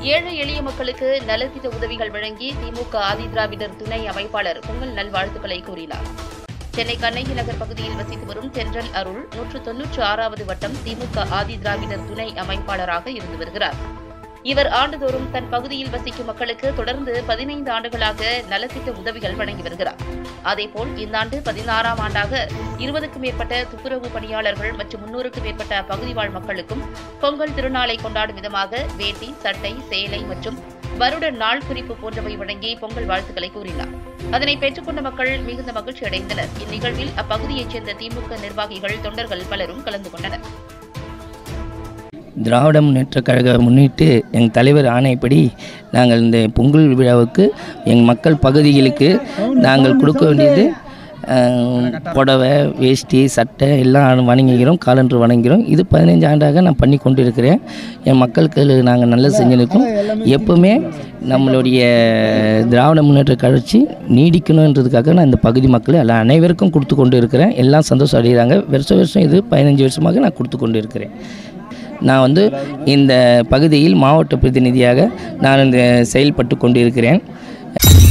ஏழை எளிய மக்களுக்கு நலத்திட்ட உதவிகள் வழங்கி திமுக ஆதிதிராவிடர் துணை அமைப்பாளர் பொங்கல் நல்வாழ்த்துக்களை கூறினார் சென்னை கண்ணகி நகர் பகுதியில் வசித்து வரும் தென்றல் அருள் நூற்று தொன்னூற்று ஆறாவது வட்டம் திமுக ஆதிதிராவிடர் துணை அமைப்பாளராக இருந்து வருகிறார் இவர் ஆண்டுதோறும் தன் பகுதியில் வசிக்கும் மக்களுக்கு தொடர்ந்து பதினைந்து ஆண்டுகளாக நலத்திட்ட உதவிகள் வழங்கி வருகிறார் அதேபோல் இந்த ஆண்டு பதினாறாம் ஆண்டாக இருபதுக்கும் மேற்பட்ட துப்புரவு பணியாளர்கள் மற்றும் முன்னூறுக்கும் மேற்பட்ட பகுதி வாழ் மக்களுக்கும் பொங்கல் திருநாளை கொண்டாடும் விதமாக வேட்டி சட்டை சேலை மற்றும் வருட நாள் குறிப்பு போன்றவை வழங்கி பொங்கல் வாழ்த்துக்களை கூறினார் அதனை பெற்றுக்கொண்ட மக்கள் மிகுந்த மகிழ்ச்சி அடைந்தனர் இந்நிகழ்வில் அப்பகுதியைச் சேர்ந்த திமுக நிர்வாகிகள் தொண்டர்கள் பலரும் கலந்து கொண்டனர் திராவிட முன்னேற்றக் கழக முன்னிட்டு எங்கள் தலைவர் ஆணைப்படி நாங்கள் இந்த பொங்கல் விழாவுக்கு எங்கள் மக்கள் பகுதிகளுக்கு நாங்கள் கொடுக்க வேண்டியது அஹ், புடவை வேஷ்டி சட்டை எல்லாம் வணங்குகிறோம் காலன்று வணங்குகிறோம் இது பதினைஞ்சு ஆண்டாக நான் பண்ணி கொண்டு இருக்கிறேன் என் மக்களுக்கு நாங்கள் நல்லது செஞ்சுருக்கோம் எப்பவுமே நம்மளுடைய திராவிட முன்னேற்ற கட்சி நீடிக்கணுன்றதுக்காக நான் இந்த பகுதி மக்கள் எல்லா அனைவருக்கும் கொடுத்து கொண்டு இருக்கிறேன் எல்லாம் சந்தோஷம் அடைகிறாங்க வருஷம் வருஷம் இது பதினஞ்சு வருஷமாக நான் கொடுத்து கொண்டு இருக்கிறேன் நான் வந்து இந்த பகுதியில் மாவட்ட பிரதிநிதியாக நான் இந்த செயல்பட்டு கொண்டிருக்கிறேன்